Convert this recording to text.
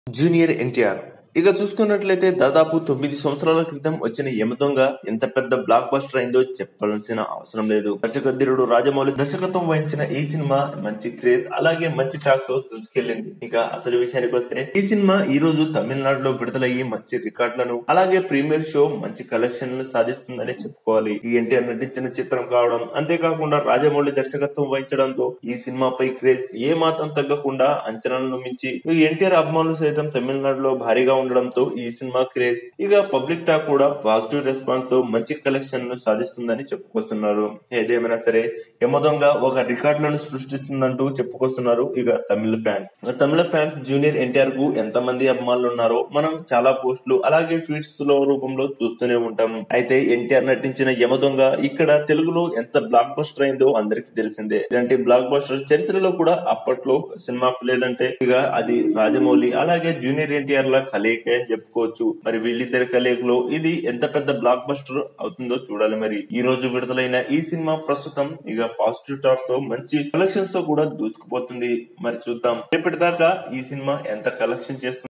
junior NTR ఇక చూసుకున్నట్లయితే దాదాపు తొమ్మిది సంవత్సరాల క్రితం వచ్చిన యమదొంగ ఎంత పెద్ద బ్లాక్ బస్టర్ అయిందో చెప్పాల్సిన అవసరం లేదు దర్శకధీరుడు రాజమౌళి దర్శకత్వం వహించిన ఈ సినిమా మంచి క్రేజ్ అలాగే మంచి టాక్ తో దూసుకెళ్లింది ఇక అసలు విషయానికి వస్తే ఈ సినిమా ఈ రోజు తమిళనాడులో విడుదలయ్యి మంచి రికార్డులను అలాగే ప్రీమియర్ షో మంచి కలెక్షన్లు సాధిస్తుందని చెప్పుకోవాలి ఈ ఎన్టీఆర్ నటించిన చిత్రం కావడం అంతేకాకుండా రాజమౌళి దర్శకత్వం వహించడంతో ఈ సినిమాపై క్రేజ్ ఏ మాత్రం తగ్గకుండా అంచనాలను మించి ఈ ఎన్టీఆర్ అభిమానులు సైతం తమిళనాడులో భారీగా ఉండడంతో ఈ సినిమా క్రేజ్ ఇక పబ్లిక్ టాక్ కూడా పాజిటివ్ రెస్పాన్స్ తో మంచి కలెక్షన్ ను సాధిస్తుందని చెప్పుకొస్తున్నారు ఏదేమైనా సరే యమదొంగ ఒక రికార్డులను సృష్టిస్తుందంటూ చెప్పుకొస్తున్నారు ఇక తమిళ ఫ్యాన్స్ ఇక తమిళ ఫ్యాన్స్ జూనియర్ ఎన్టీఆర్ కు ఎంత మంది అభిమానులు ఉన్నారో మనం చాలా పోస్టులు అలాగే ట్వీట్స్ లో రూపంలో చూస్తూనే ఉంటాం అయితే ఎన్టీఆర్ నటించిన యమదొంగ ఇక్కడ తెలుగులో ఎంత బ్లాక్ బస్టర్ అయిందో అందరికీ తెలిసిందే ఇలాంటి బ్లాక్ బస్టర్ చరిత్రలో కూడా అప్పట్లో సినిమాకు లేదంటే ఇక అది రాజమౌళి అలాగే జూనియర్ ఎన్టీఆర్ ల కలయిక అని చెప్పుకోవచ్చు మరి వీళ్ళిద్దరి కలయికలో ఇది ఎంత పెద్ద బ్లాక్ బస్టర్ అవుతుందో చూడాలి మరి ఈ రోజు విడుదలైన ఈ సినిమా ప్రస్తుతం ఇక పాజిటివ్ టాక్ తో మంచి కలెక్షన్స్ తో కూడా దూసుకుపోతుంది మరి చూద్దాం రేపటిదాకా ఈ సినిమా ఎంత కలెక్షన్ చేస్తుంది